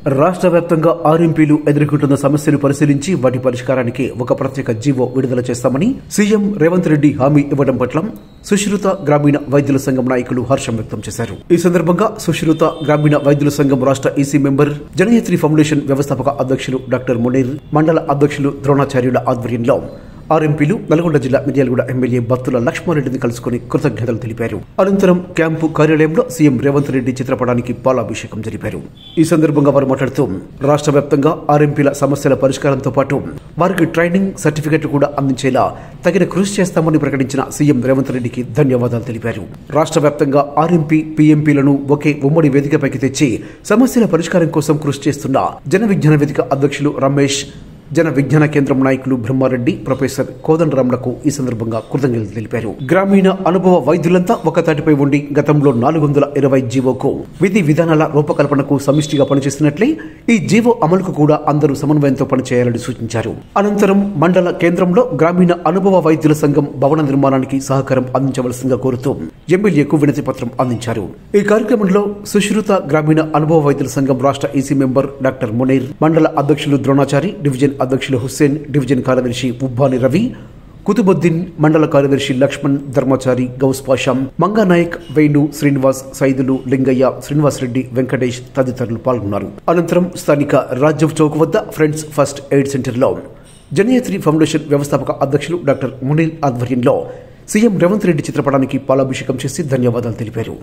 రాష్ట్ర వ్యాప్తంగా ఆర్ఎంపీలు ఎదుర్కొంటున్న సమస్యలు పరిశీలించి వాటి పరిష్కారానికి ఒక ప్రత్యేక జీవో విడుదల చేస్తామని సీఎం రేవంత్ రెడ్డి హామీ ఇవ్వడం పట్ల సుశ్రుత గ్రామీణ వైద్యుల సంఘం నాయకులు హర్షం వ్యక్తం చేశారు ఈ సందర్భంగా సుశ్రుత గ్రామీణ వైద్యుల సంఘం రాష్ట్ర ఈసీ మెంబర్ జనయత్రి ఫౌండేషన్ వ్యవస్థాపక అధ్యక్షులు డాక్టర్ మునీర్ మండల అధ్యక్షులు ద్రోణాచార్యుల ఆధ్వర్యంలో ఆర్ఎంపీలు నల్గొండ జిల్లా మిర్యాలగూడ ఎమ్మెల్యే బత్తుల లక్ష్మారెడ్డిని కలుసుకుని కృతజ్ఞతలు తెలిపారు అనంతరం క్యాంపు కార్యాలయంలో సీఎం రేవంత్ రెడ్డి చిత్రపటానికి పాలాభిషేకం జరిపారు ఈ సందర్భంగా వారు మాట్లాడుతూ రాష్ట్ర వ్యాప్తంగా ఆర్ఎంపీల సమస్యల పరిష్కారంతో పాటు వారికి ట్రైనింగ్ సర్టిఫికెట్ కూడా అందించేలా తగిన కృషి చేస్తామని ప్రకటించిన సీఎం రేవంత్ రెడ్డికి ధన్యవాదాలు తెలిపారు రాష్ట్ర వ్యాప్తంగా ఆర్ఎంపీ పీఎంపీలను ఒకే ఉమ్మడి వేదికపైకి తెచ్చి సమస్యల పరిష్కారం కోసం కృషి చేస్తున్న జన విజ్ఞాన వేదిక అధ్యక్షులు రమేష్ జన విజ్ఞాన కేంద్రం నాయకులు బ్రహ్మారెడ్డి ప్రొఫెసర్ కోదండరాంలకు ఈ సందర్భంగా కృతజ్ఞతలు తెలిపారు గ్రామీణ అనుభవ వైద్యులంతా ఒక తాటిపై ఉండి గతంలో నాలుగు వందల ఇరవై జీవోకు విధి విధానాల రూపకల్పనకు సమిష్టిగా పనిచేస్తున్నట్లే ఈ జీవో అమలుకు కూడా అందరూ సమన్వయంతో పనిచేయాలని సూచించారు అనంతరం మండల కేంద్రంలో గ్రామీణ అనుభవ వైద్యుల సంఘం భవన నిర్మాణానికి సహకారం అందించవలసిందిగా కోరుతూ ఎమ్మెల్యేకు వినతి పత్రం అందించారు ఈ కార్యక్రమంలో సుశ్రుత గ్రామీణ అనుభవ వైద్యుల సంఘం రాష్ట్ర ఈసీ మెంబర్ డాక్టర్ మునీర్ మండల అధ్యక్షులు ద్రోణాచారి డివిజన్ అధ్యక్షులు హుస్సేన్ డివిజన్ కార్యదర్శి ఉబ్బాని రవి కుతుబుద్దీన్ మండల కార్యదర్శి లక్ష్మణ్ ధర్మాచారి గౌస్ పాషాం మంగానాయక్ వేణు శ్రీనివాస్ సైదులు లింగయ్య శ్రీనివాస్ రెడ్డి వెంకటేష్ తదితరులు పాల్గొన్నారు అనంతరం స్థానిక రాజ్యవ్ చౌక్ వద్ద ఫ్రెండ్స్ ఫస్ట్ ఎయిడ్ సెంటర్లో జనయత్రి ఫౌండేషన్ వ్యవస్థాపక అధ్యక్షులు డాక్టర్ మునీల్ ఆధ్వర్యంలో సీఎం రేవంత్ రెడ్డి చిత్రపటానికి పాలాభిషేకం చేసి ధన్యవాదాలు తెలిపారు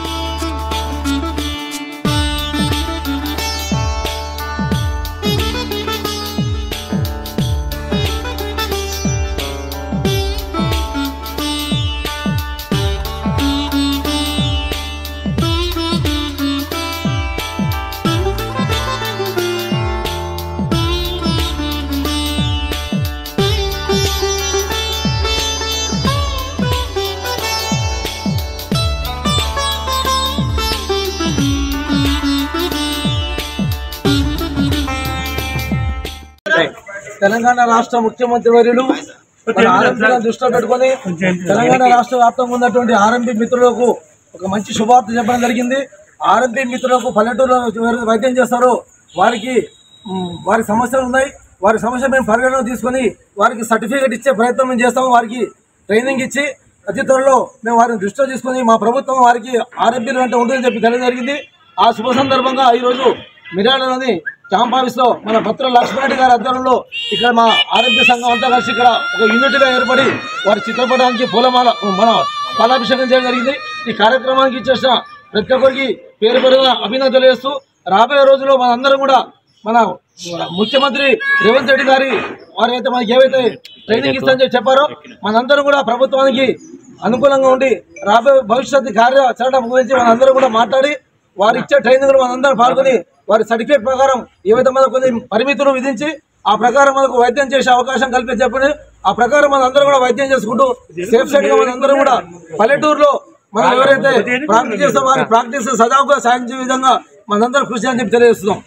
తెలంగాణ రాష్ట్ర ముఖ్యమంత్రి వర్యులు మన ఆర్ఎంపీలను దృష్టిలో పెట్టుకొని తెలంగాణ రాష్ట్ర వ్యాప్తంగా ఉన్నటువంటి ఆర్ఎంపీ మిత్రులకు ఒక మంచి శుభార్త చెప్పడం జరిగింది ఆర్ఎంపీ మిత్రులకు పల్లెటూరులో ఎవరు వైద్యం చేస్తారో వారికి మ్, వారి సమస్యలు ఉన్నాయి వారి సమస్య మేము పరిగణన తీసుకొని వారికి సర్టిఫికేట్ ఇచ్చే ప్రయత్నం మేము చేస్తాము వారికి ట్రైనింగ్ ఇచ్చి అతి త్వరలో మేము వారిని దృష్టిలో తీసుకొని మా ప్రభుత్వం వారికి ఆర్ఎంపీలు వెంట ఉంటుందని చెప్పి తెలియడం జరిగింది ఆ శుభ సందర్భంగా ఈరోజు మిర్యాలలోని క్యాంప్ ఆఫీస్ లో మన భద్ర లక్ష్మణరెడ్డి గారి ఆధ్వర్యంలో ఇక్కడ మా ఆరోగ్య సంఘం అంతా కలిసి ఇక్కడ ఒక యూనిట్ గా ఏర్పడి వారి చిత్రపటానికి పూలమాల మన పాలాభిషేకం చేయడం జరిగింది ఈ కార్యక్రమానికి ఇచ్చేసిన ప్రతి ఒక్కరికి పేరు పేరుగా అభినందనలు తెలియజేస్తూ రాబోయే రోజుల్లో మనందరం కూడా మన ముఖ్యమంత్రి రేవంత్ రెడ్డి గారి వారు అయితే మనకి ఏవైతే ట్రైనింగ్ ఇస్తారని చెప్పి చెప్పారో మనందరం కూడా ప్రభుత్వానికి అనుకూలంగా ఉండి రాబోయే భవిష్యత్తు కార్యాచరణ గురించి మనందరం కూడా మాట్లాడి వారు ఇచ్చే ట్రైనింగ్ మనందరం పాల్గొని వారి సర్టిఫికేట్ ప్రకారం ఏవైతే మనకు కొన్ని పరిమితులు విధించి ఆ ప్రకారం మనకు వైద్యం చేసే అవకాశం కల్పించి చెప్పండి ఆ ప్రకారం మన అందరం కూడా వైద్యం చేసుకుంటూ సేఫ్ సైడ్ గా మన అందరం కూడా పల్లెటూరులో మనం ఎవరైతే ప్రాక్టీస్ చేస్తాం వారి ప్రాక్టీస్ సజావుగా సాగించే విధంగా మనందరం కృషి అని చెప్పి తెలియజేస్తున్నాం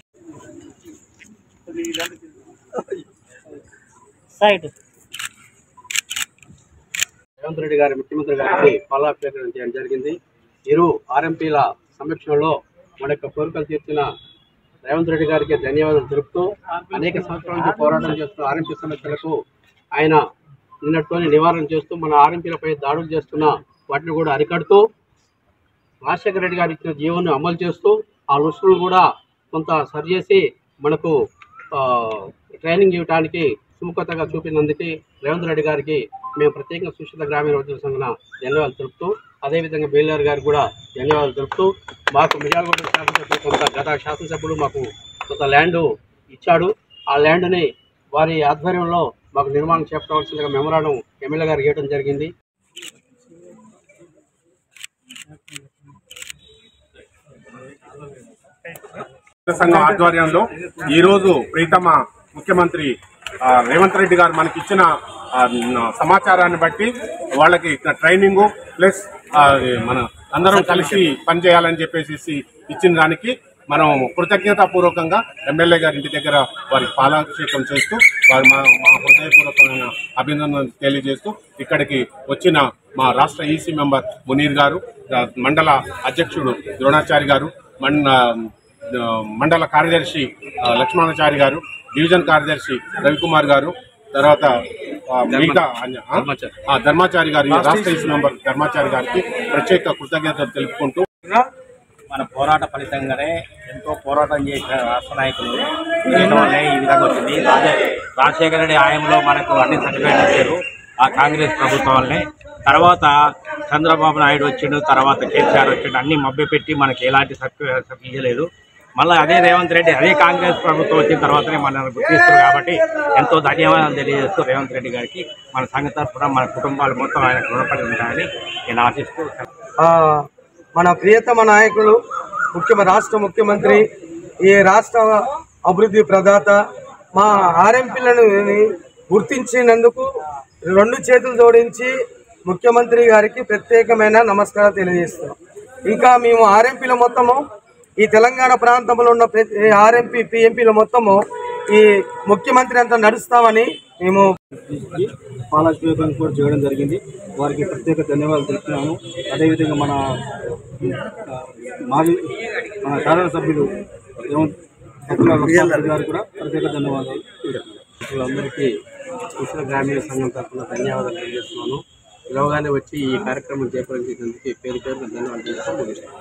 రేవంత్ రెడ్డి గారి ముఖ్యమంత్రి గారికి పాలాభిషేకం చేయడం జరిగింది ఇరు ఆర్ఎంపీల సమక్షంలో మన యొక్క కోరికలు తీర్చిన రేవంత్ రెడ్డి గారికి ధన్యవాదాలు తెలుపుతూ అనేక సంవత్సరాల నుంచి పోరాటం చేస్తున్న ఆర్ఎంపీ సమస్యలకు ఆయన నిన్నటితోని నివారణ చేస్తూ మన ఆర్ఎంపీలపై దాడులు చేస్తున్న వాటిని కూడా అరికడుతూ రాజశేఖర రెడ్డి గారు ఇచ్చిన జీవోను అమలు చేస్తూ ఆ లుస్టులను కూడా కొంత సరిచేసి మనకు ఆ, ట్రైనింగ్ ఇవ్వడానికి సుముఖతగా చూపినందుకు రేవంత్ రెడ్డి గారికి మేము ప్రత్యేకంగా సుశీల గ్రామీణ ఉద్యోగ సంఘన ధన్యవాదాలు తెలుపుతూ అదేవిధంగా బేలార్ గారికి కూడా ధన్యవాదాలు తెలుపుతూ మాకు మిర్యాలగూడ శాసనసభ్యులు కొంత గత శాసనసభ్యులు మాకు కొంత ల్యాండ్ ఇచ్చాడు ఆ ల్యాండ్ని వారి ఆధ్వర్యంలో మాకు నిర్మాణం చేపట్టవలసిందిగా మెమరాండం ఎమ్మెల్యే గారు ఇవ్వడం జరిగింది సంఘం ఆధ్వర్యంలో ఈ రోజు ప్రీతమ ముఖ్యమంత్రి ఆ, రేవంత్ రెడ్డి గారు మనకి ఇచ్చిన ఆ, న- సమాచారాన్ని బట్టి వాళ్ళకి ఇక్కడ ట్రైనింగ్ ప్లస్ ఆ, మన అందరం కలిసి పనిచేయాలని చెప్పేసి ఇచ్చిన దానికి మనం కృతజ్ఞతాపూర్వకంగా ఎమ్మెల్యే గారి ఇంటి దగ్గర వారికి పాలాభిషేకం చేస్తూ వారి మా మా హృదయపూర్వకమైన అభినందనలు తెలియజేస్తూ ఇక్కడికి వచ్చిన మా రాష్ట్ర ఈసీ మెంబర్ మునీర్ గారు ఆ, మండల అధ్యక్షుడు ద్రోణాచారి గారు మన ఆ, మండల కార్యదర్శి ఆ, లక్ష్మణాచారి గారు డివిజన్ కార్యదర్శి రవికుమార్ గారు తర్వాత ఆ, మిగతా అన్య- ఆ? ఆ, ధర్మాచారి గారు ఈ రాష్ట్ర ఇసు మెంబర్ ధర్మాచారి గారికి ప్రత్యేక కృతజ్ఞతలు తెలుపుకుంటూ మన పోరాట ఫలితంగానే ఎంతో పోరాటం చేసిన రాష్ట్ర నాయకులు చేయడం వల్లే ఈ విధంగా వచ్చింది రాజే రాజశేఖర రెడ్డి హయాంలో మనకు అన్ని సర్టిఫికేట్లు ఇచ్చారు ఆ కాంగ్రెస్ ప్రభుత్వం వల్లనే తర్వాత చంద్రబాబు నాయుడు వచ్చిండు తర్వాత కేసీఆర్ వచ్చిండు అన్ని మభ్యపెట్టి మనకి ఎలాంటి సర్టిఫికేట్ ఇవ్వలేదు మళ్ళీ అదే రేవంత్ రెడ్డి అదే కాంగ్రెస్ ప్రభుత్వం వచ్చిన తర్వాతనే మనల్ని గుర్తిస్తారు కాబట్టి ఎంతో ధన్యవాదాలు తెలియజేస్తూ రేవంత్ రెడ్డి గారికి మన సంఘ తరఫున మన కుటుంబాలు మొత్తం ఆయన రుణపడి ఉంటాయని నేను ఆశిస్తూ ఆ, మన ప్రియతమ నాయకులు ముఖ్య రాష్ట్ర ముఖ్యమంత్రి ఈ రాష్ట్ర అభివృద్ధి ప్రదాత మా ఆర్ఎంపీలను గుర్తించినందుకు రెండు చేతులు జోడించి ముఖ్యమంత్రి గారికి ప్రత్యేకమైన నమస్కారం తెలియజేస్తున్నాం ఇంకా మేము ఆర్ఎంపీల మొత్తము ఈ తెలంగాణ ప్రాంతంలో ఉన్న ప్రతి ఆర్ఎంపీ పిఎంపీల మొత్తము ఈ ముఖ్యమంత్రి అంతా నడుస్తామని మేము పాలాభిషేకం కూడా చేయడం జరిగింది వారికి ప్రత్యేక ధన్యవాదాలు తెలుపుతున్నాను అదేవిధంగా మన ఆ, మాజీ మన శాసనసభ్యులు రేవంత్ సత్యనారాయణ లక్ష్మణ్ గారు కూడా ప్రత్యేక ధన్యవాదాలు అందరికీ కృష్ణ గ్రామీణ సంఘం తరఫున ధన్యవాదాలు తెలియజేస్తున్నాను పిలవగానే వచ్చి ఈ కార్యక్రమం చేపట్టినందుకు పేరు పేరు ధన్యవాదాలు తెలుస్తూ ముగిస్తున్నాను